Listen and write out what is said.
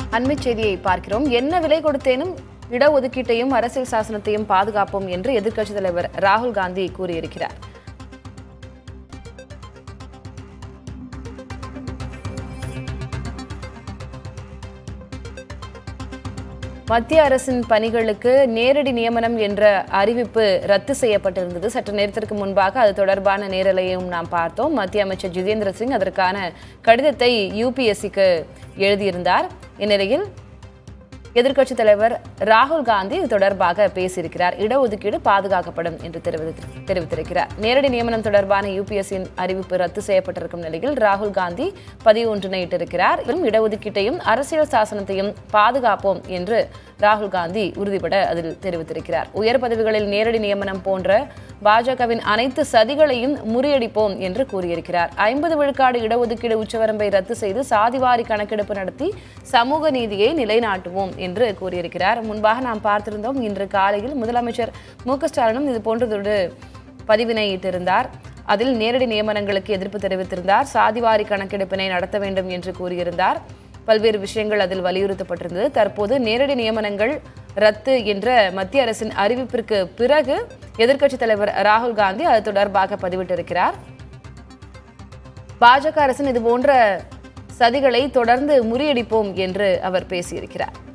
அண்மைச் செய்தியை பார்க்கிறோம் என்ன விலை கொடுத்தேனும் இடஒதுக்கீட்டையும் அரசியல் சாசனத்தையும் பாதுகாப்போம் என்று எதிர்க்கட்சித் தலைவர் ராகுல் காந்தி கூறியிருக்கிறார் மத்திய அரசின் பணிகளுக்கு நேரடி நியமனம் என்ற அறிவிப்பு ரத்து செய்யப்பட்டிருந்தது சற்று நேரத்திற்கு முன்பாக அது தொடர்பான நேரலையும் நாம் பார்த்தோம் மத்திய அமைச்சர் ஜிதேந்திர சிங் அதற்கான கடிதத்தை யூபிஎஸ்சிக்கு எழுதியிருந்தார் இந்நிலையில் எதிர்க்கட்சித் தலைவர் ராகுல் காந்தி இது தொடர்பாக பேசியிருக்கிறார் இடஒதுக்கீடு பாதுகாக்கப்படும் என்று தெரிவித்து- தெரிவித்திருக்கிறார் நேரடி நியமனம் தொடர்பான யூபிஎஸ்சியின் அறிவிப்பு ரத்து செய்யப்பட்டிருக்கும் நிலையில் ராகுல் காந்தி பதிவு ஒன்றினை இட்டிருக்கிறார் வெறும் இடஒதுக்கீட்டையும் அரசியல் சாசனத்தையும் பாதுகாப்போம் என்று ராகுல் காந்தி உறுதிபட அதில் தெரிவித்திருக்கிறார் உயர் பதவிகளில் நேரடி நியமனம் போன்ற பாஜகவின் அனைத்து சதிகளையும் முறியடிப்போம் என்று கூறியிருக்கிறார் ஐம்பது விழுக்காடு இடஒதுக்கீடு உச்சவரம்பை ரத்து செய்து சாதிவாரி கணக்கெடுப்பு நடத்தி சமூக நீதியை நிலைநாட்டுவோம் என்று கூறியிருக்கிறார் முன்பாக நாம் பார்த்திருந்தோம் இன்று காலையில் முதலமைச்சர் மு க ஸ்டாலினும் இது போன்றதொரு பதிவினை இட்டிருந்தார் அதில் நேரடி நியமனங்களுக்கு எதிர்ப்பு தெரிவித்திருந்தார் சாதிவாரி கணக்கெடுப்பினை நடத்த வேண்டும் என்று கூறியிருந்தார் பல்வேறு விஷயங்கள் அதில் வலியுறுத்தப்பட்டிருந்தது தற்போது நேரடி நியமனங்கள் ரத்து என்ற மத்திய அரசின் அறிவிப்பிற்கு பிறகு எதிர்க்கட்சித் தலைவர் ராகுல் காந்தி அது தொடர்பாக பதிவிட்டிருக்கிறார் பாஜக அரசின் இது போன்ற சதிகளை தொடர்ந்து முறியடிப்போம் என்று அவர் பேசியிருக்கிறார்